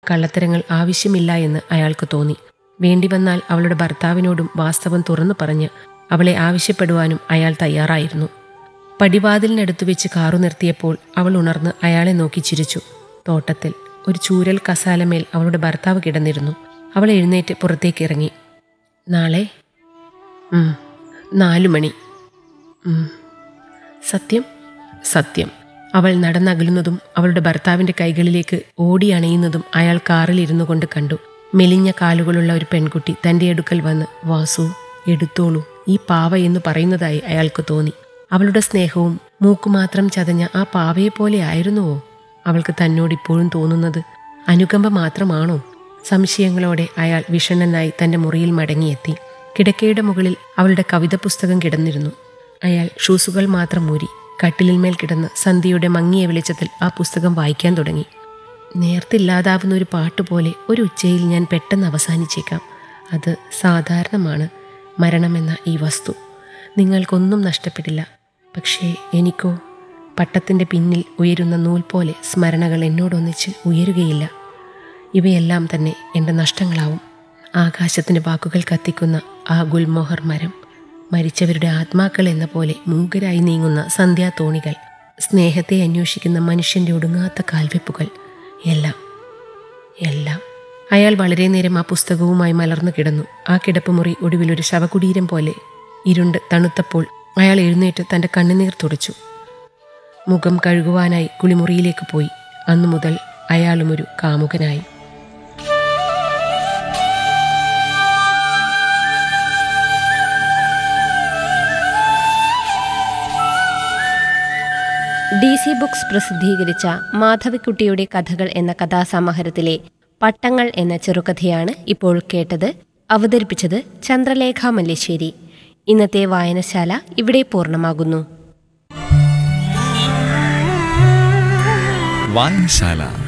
കള്ളത്തരങ്ങൾ ആവശ്യമില്ല എന്ന് അയാൾക്ക് തോന്നി വേണ്ടി വന്നാൽ അവളുടെ ഭർത്താവിനോടും വാസ്തവം തുറന്നു പറഞ്ഞ് അവളെ ആവശ്യപ്പെടുവാനും അയാൾ തയ്യാറായിരുന്നു പടിവാതിലിനടുത്ത് വെച്ച് കാറു നിർത്തിയപ്പോൾ അവൾ ഉണർന്ന് അയാളെ നോക്കി ചിരിച്ചു തോട്ടത്തിൽ ഒരു ചൂരൽ കസാലമേൽ അവളുടെ ഭർത്താവ് കിടന്നിരുന്നു അവൾ എഴുന്നേറ്റ് പുറത്തേക്ക് ഇറങ്ങി നാളെ ഉം, നാലു മണി ഉം. സത്യം സത്യം അവൾ നടന്നകലുന്നതും അവളുടെ ഭർത്താവിന്റെ കൈകളിലേക്ക് ഓടി അണയുന്നതും അയാൾ കാറിൽ ഇരുന്നു കൊണ്ട് കണ്ടു മെലിഞ്ഞ കാലുകളുള്ള ഒരു പെൺകുട്ടി തന്റെ അടുക്കൽ വന്ന് വാസു എടുത്തോളൂ ഈ പാവ എന്ന് പറയുന്നതായി അയാൾക്ക് തോന്നി അവളുടെ സ്നേഹവും മൂക്കുമാത്രം ചതഞ്ഞ ആ പാവയെ പോലെ ആയിരുന്നുവോ അവൾക്ക് തന്നോട് ഇപ്പോഴും തോന്നുന്നത് അനുകമ്പ മാത്രമാണോ സംശയങ്ങളോടെ അയാൾ വിഷണ്ണനായി തന്റെ മുറിയിൽ മടങ്ങിയെത്തി കിടക്കയുടെ മുകളിൽ അവളുടെ കവിത പുസ്തകം കിടന്നിരുന്നു അയാൾ ഷൂസുകൾ മാത്രം മൂരി കട്ടിലിന്മേൽ കിടന്ന് സന്ധ്യയുടെ മങ്ങിയ വെളിച്ചത്തിൽ ആ പുസ്തകം വായിക്കാൻ തുടങ്ങി നേർത്തില്ലാതാവുന്ന ഒരു പാട്ടുപോലെ ഒരു ഉച്ചയിൽ ഞാൻ പെട്ടെന്ന് അവസാനിച്ചേക്കാം അത് സാധാരണമാണ് മരണമെന്ന ഈ വസ്തു നിങ്ങൾക്കൊന്നും നഷ്ടപ്പെടില്ല പക്ഷേ എനിക്കോ പട്ടത്തിൻ്റെ പിന്നിൽ ഉയരുന്ന നൂൽ പോലെ സ്മരണകൾ എന്നോടൊന്നിച്ച് ഉയരുകയില്ല ഇവയെല്ലാം തന്നെ എൻ്റെ നഷ്ടങ്ങളാവും ആകാശത്തിൻ്റെ വാക്കുകൾ കത്തിക്കുന്ന ആ ഗുൽമോഹർ മരം മരിച്ചവരുടെ ആത്മാക്കൾ എന്ന പോലെ മൂകരായി നീങ്ങുന്ന സന്ധ്യാതോണികൾ സ്നേഹത്തെ അന്വേഷിക്കുന്ന മനുഷ്യൻ്റെ ഒടുങ്ങാത്ത കാൽവെപ്പുകൾ എല്ലാം എല്ലാം അയാൾ വളരെ നേരം ആ പുസ്തകവുമായി മലർന്നു കിടന്നു ആ കിടപ്പുമുറി ഒടുവിൽ ഒരു ശവകുടീരം പോലെ ഇരുണ്ട് തണുത്തപ്പോൾ അയാൾ എഴുന്നേറ്റ് തൻ്റെ കണ്ണുനീർ തുടച്ചു മുഖം കഴുകുവാനായി കുളിമുറിയിലേക്ക് പോയി അന്നു മുതൽ അയാളും ഒരു കാമുകനായി ഡി സി ബുക്സ് പ്രസിദ്ധീകരിച്ച മാധവിക്കുട്ടിയുടെ കഥകൾ എന്ന കഥാസമാഹാരത്തിലെ പട്ടങ്ങൾ എന്ന ചെറുകഥയാണ് ഇപ്പോൾ കേട്ടത് അവതരിപ്പിച്ചത് ചന്ദ്രലേഖ മല്ലേശ്ശേരി ഇന്നത്തെ വായനശാല ഇവിടെ പൂർണ്ണമാകുന്നു വായനശാല